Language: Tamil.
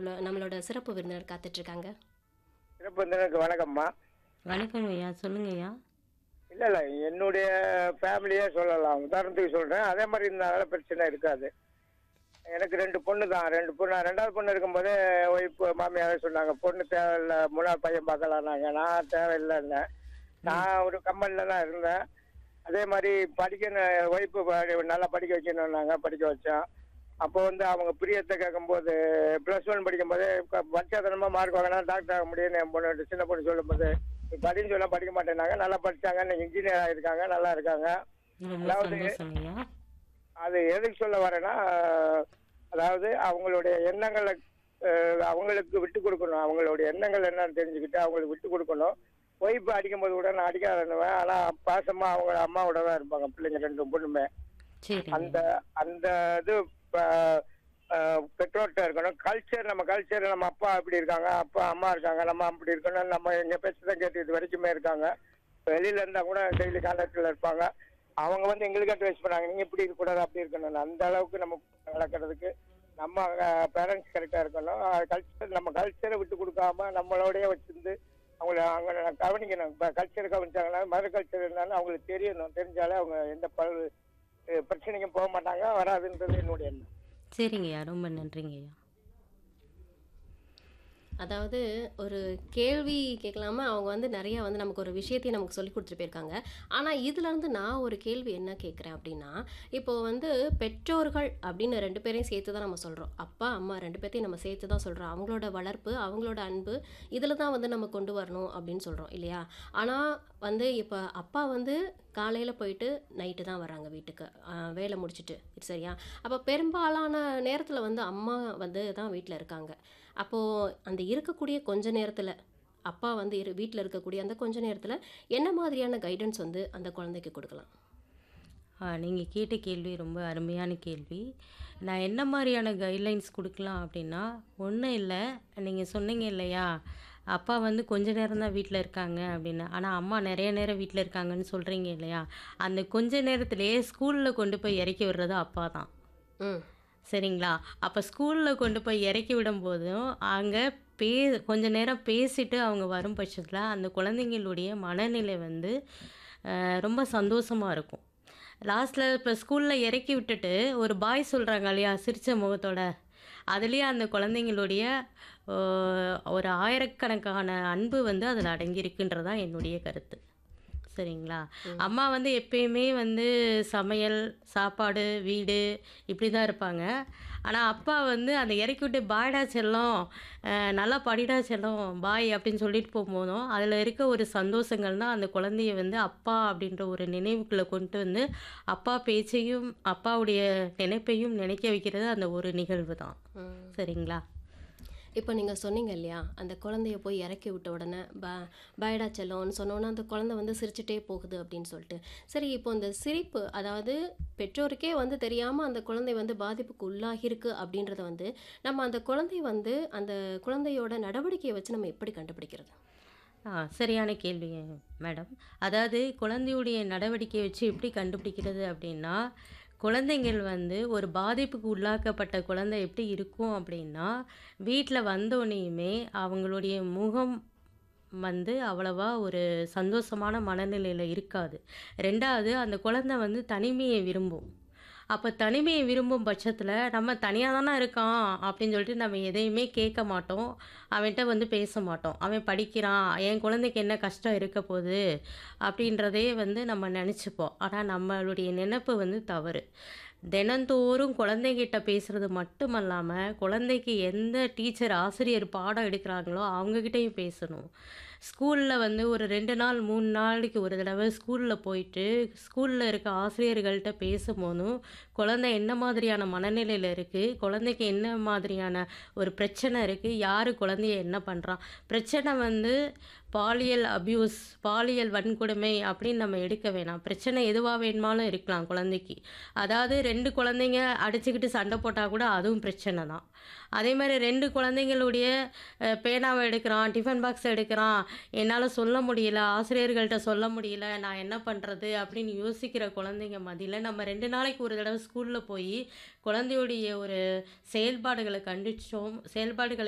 நம்மளோ நம்மளோட சிறப்பு விருந்தினர் காத்துட்ருக்காங்க சிறப்பு விருந்தினருக்கு வணக்கம்மா வணக்கங்க ஐயா சொல்லுங்க ஐயா இல்லை இல்லை என்னுடைய ஃபேமிலியே சொல்லலாம் உதாரணத்துக்கு சொல்கிறேன் அதே மாதிரி இருந்தால பிரச்சனை இருக்காது எனக்கு ரெண்டு பொண்ணு தான் ரெண்டு பொண்ணு ரெண்டாவது பொண்ணு இருக்கும்போதே ஒய்ஃப் மாமியார் சொன்னாங்க பொண்ணு தேவையில்லை மூணாவது பையன் பார்க்கலான்னாங்க நான் தேவையில்லைன்னு நான் ஒரு கம்பெனியில் தான் இருந்தேன் அதே மாதிரி படிக்கணும் ஒய்ஃபு நல்லா படிக்க வைக்கணுன்னாங்க படிக்க வச்சேன் அப்போ வந்து அவங்க பிரியத்தை கேட்கும்போது ப்ளஸ் ஒன் படிக்கும்போது பச்சாத்தனமாக மார்க் வாங்கினா டாக்டர் ஆக முடியும்னு என் பொண்ணு சின்ன பொண்ணு சொல்லும்போது நீ படின்னு சொல்ல படிக்க மாட்டேனாங்க நல்லா படிச்சாங்க இன்னைக்கு இன்ஜினியர் ஆகிருக்காங்க நல்லா இருக்காங்க ரொம்ப அதாவது- சந்தோஷம் ஐயா அது எதுக்கு சொல்ல வரேன்னா அதாவது அவங்களுடைய எண்ணங்களை அஹ், அவங்களுக்கு விட்டு கொடுக்கணும் அவங்களுடைய எண்ணங்கள் என்னன்னு தெரிஞ்சுக்கிட்டு அவங்களுக்கு விட்டு கொடுக்கணும் ஒய்ஃப் அடிக்கும்போது கூட நான் அடிக்காதனுவேன் ஆனால் பாசமாக அவங்க அம்மாவோட தான் இருப்பாங்க பிள்ளைங்க ரெண்டு பொண்ணுமே சரி அந்த அந்த இது ப- அஹ், பெற்றோர்கிட்ட இருக்கணும் கல்ச்சர் நம்ம கல்ச்சர் நம்ம அப்பா அப்படி இருக்காங்க அப்பா அம்மா இருக்காங்க நம்ம அப்படி இருக்கணும் நம்ம எங்க பேச்சு தான் கேட்டு இது வரைக்குமே இருக்காங்க வெளியில இருந்தா கூட டெய்லி கான்டாக்ட்ல இருப்பாங்க அவங்க வந்து எங்களுக்கு அட்வைஸ் பண்ணாங்க நீங்க இப்படி இருக்கக்கூடாது அப்படி இருக்கணும் அந்த அளவுக்கு நம்ம நடக்கிறதுக்கு நம்ம பேரண்ட்ஸ் கரெக்டா இருக்கணும் கல்ச்சர் நம்ம கல்ச்சரை விட்டு கொடுக்காம நம்மளோடய வச்சிருந்து அவங்கள அவங்க கவனிக்கணும் இப்போ கல்ச்சர் கவனிச்சாங்கன்னா மத கல்ச்சர் இருந்தாலும் அவங்களுக்கு தெரியணும் தெரிஞ்சாலே அவங்க எந்த பல் அஹ் பிரச்சனைக்கும் போக மாட்டாங்க வராதுன்றது என்னுடைய எண்ணம் சரிங்க ஐயா ரொம்ப நன்றிங்க ஐயா அதாவது ஒரு கேள்வி கேட்கலாம அவங்க வந்து நிறைய வந்து நமக்கு ஒரு விஷயத்தையும் நமக்கு சொல்லி கொடுத்துட்டு போயிருக்காங்க ஆனால் இதுலேருந்து நான் ஒரு கேள்வி என்ன கேட்குறேன் அப்படின்னா இப்போ வந்து பெற்றோர்கள் அப்படின்னு ரெண்டு பேரையும் சேர்த்து தான் நம்ம சொல்கிறோம் அப்பா அம்மா ரெண்டு பேர்த்தையும் நம்ம சேர்த்து தான் சொல்கிறோம் அவங்களோட வளர்ப்பு அவங்களோட அன்பு இதில் தான் வந்து நம்ம கொண்டு வரணும் அப்படின்னு சொல்கிறோம் இல்லையா ஆனால் வந்து இப்போ அப்பா வந்து காலையில் போயிட்டு நைட்டு தான் வராங்க வீட்டுக்கு ஆஹ் வேலை முடிச்சுட்டு சரியா அப்போ பெரும்பாலான நேரத்தில் வந்து அம்மா வந்து தான் வீட்டில் இருக்காங்க அப்போது அந்த இருக்கக்கூடிய கொஞ்ச நேரத்தில் அப்பா வந்து இரு வீட்டில் இருக்கக்கூடிய அந்த கொஞ்ச நேரத்தில் என்ன மாதிரியான கைடன்ஸ் வந்து அந்த குழந்தைக்கு கொடுக்கலாம் நீங்கள் கேட்ட கேள்வி ரொம்ப அருமையான கேள்வி நான் என்ன மாதிரியான கைட்லைன்ஸ் கொடுக்கலாம் அப்படின்னா ஒன்றும் இல்லை நீங்கள் சொன்னீங்க இல்லையா அப்பா வந்து கொஞ்ச நேரம் தான் வீட்டில் இருக்காங்க அப்படின்னு ஆனால் அம்மா நிறைய நேரம் வீட்டில் இருக்காங்கன்னு சொல்கிறீங்க இல்லையா அந்த கொஞ்ச நேரத்திலேயே ஸ்கூலில் கொண்டு போய் இறக்கி விடுறது அப்பா தான் ம் சரிங்களா அப்போ ஸ்கூலில் கொண்டு போய் இறக்கி விடும்போதும் அங்கே பே கொஞ்ச நேரம் பேசிட்டு அவங்க வரும் பட்சத்தில் அந்த குழந்தைங்களுடைய மனநிலை வந்து அஹ், ரொம்ப சந்தோஷமாக இருக்கும் லாஸ்ட்டில் இப்போ ஸ்கூலில் இறக்கி விட்டுட்டு ஒரு பாய் சொல்கிறாங்க இல்லையா சிரிச்ச முகத்தோட அதுலேயே அந்த குழந்தைங்களுடைய அஹ், ஒரு ஆயிரக்கணக்கான அன்பு வந்து அதில் அடங்கியிருக்குன்றதான் என்னுடைய கருத்து சரிங்களா அம்மா வந்து எப்பயுமே வந்து சமையல் சாப்பாடு வீடு இப்படி தான் இருப்பாங்க ஆனால் அப்பா வந்து அந்த இறக்கி விட்டு பாய்டா செல்லம் அஹ், நல்லா படிடா செல்லம் பாய் அப்படின்னு சொல்லிட்டு போகும்போதும் அதில் இருக்க ஒரு சந்தோஷங்கள் தான் அந்த குழந்தைய வந்து அப்பா அப்படின்ற ஒரு நினைவுக்குள்ளே கொண்டு வந்து அப்பா பேச்சையும் அப்பாவுடைய நினைப்பையும் நினைக்க வைக்கிறது அந்த ஒரு நிகழ்வு தான் ம் சரிங்களா இப்போ நீங்கள் சொன்னீங்க இல்லையா அந்த குழந்தைய போய் இறக்கி விட்ட உடனே ப பயடா செல்லோன்னு சொன்னோன்னே அந்த குழந்தை வந்து சிரிச்சிட்டே போகுது அப்படின்னு சொல்லிட்டு சரி இப்போ இந்த சிரிப்பு அதாவது பெற்றோருக்கே வந்து தெரியாமல் அந்த குழந்தை வந்து பாதிப்புக்கு உள்ளாகியிருக்கு அப்படின்றத வந்து நம்ம அந்த குழந்தை வந்து அந்த குழந்தையோட நடவடிக்கையை வச்சு நம்ம எப்படி கண்டுபிடிக்கிறது ஆ சரியான கேள்வி மேடம் அதாவது குழந்தையுடைய நடவடிக்கையை வச்சு எப்படி கண்டுபிடிக்கிறது அப்படின்னா குழந்தைங்கள் வந்து ஒரு பாதிப்புக்கு உள்ளாக்கப்பட்ட குழந்தை எப்படி இருக்கும் அப்படின்னா வீட்டில் வந்தோடனேயுமே அவங்களுடைய முகம் வந்து அவ்வளவா ஒரு சந்தோஷமான மனநிலையில் இருக்காது ரெண்டாவது அந்த குழந்தை வந்து தனிமையை விரும்பும் அப்போ தனிமையை விரும்பும் பட்சத்தில் நம்ம தனியாக தானே இருக்கான் அப்படின்னு சொல்லிட்டு நம்ம எதையுமே கேட்க மாட்டோம் அவன்கிட்ட வந்து பேச மாட்டோம் அவன் படிக்கிறான் என் குழந்தைக்கு என்ன கஷ்டம் இருக்க போகுது அப்படின்றதே வந்து நம்ம நினச்சிப்போம் ஆனால் நம்மளுடைய நினைப்பு வந்து தவறு தினந்தோறும் குழந்தைகிட்ட பேசுகிறது மட்டுமல்லாமல் குழந்தைக்கு எந்த டீச்சர் ஆசிரியர் பாடம் எடுக்கிறாங்களோ அவங்கக்கிட்டையும் பேசணும் ஸ்கூலில் வந்து ஒரு ரெண்டு நாள் மூணு நாளைக்கு ஒரு தடவை ஸ்கூலில் போயிட்டு ஸ்கூலில் இருக்க ஆசிரியர்கள்ட்ட பேசும்போதும் குழந்தை என்ன மாதிரியான மனநிலையில் இருக்குது குழந்தைக்கு என்ன மாதிரியான ஒரு பிரச்சனை இருக்குது யார் குழந்தைய என்ன பண்ணுறான் பிரச்சனை வந்து பாலியல் அபியூஸ் பாலியல் வன்கொடுமை அப்படின்னு நம்ம எடுக்க வேணாம் பிரச்சனை எதுவாக வேணுமாலும் இருக்கலாம் குழந்தைக்கு அதாவது ரெண்டு குழந்தைங்க அடிச்சுக்கிட்டு சண்டை போட்டால் கூட அதுவும் பிரச்சனை தான் அதே மாதிரி ரெண்டு குழந்தைங்களுடைய அஹ், பேனாவை எடுக்கிறான் டிஃபன் பாக்ஸ் எடுக்கிறான் என்னால் சொல்ல முடியல ஆசிரியர்கள்ட்ட சொல்ல முடியல நான் என்ன பண்ணுறது அப்படின்னு யோசிக்கிற குழந்தைங்க மத்தியில் நம்ம ரெண்டு நாளைக்கு ஒரு தடவை ஸ்கூலில் போய் குழந்தையுடைய ஒரு செயல்பாடுகளை கண்டிச்சோம் செயல்பாடுகளை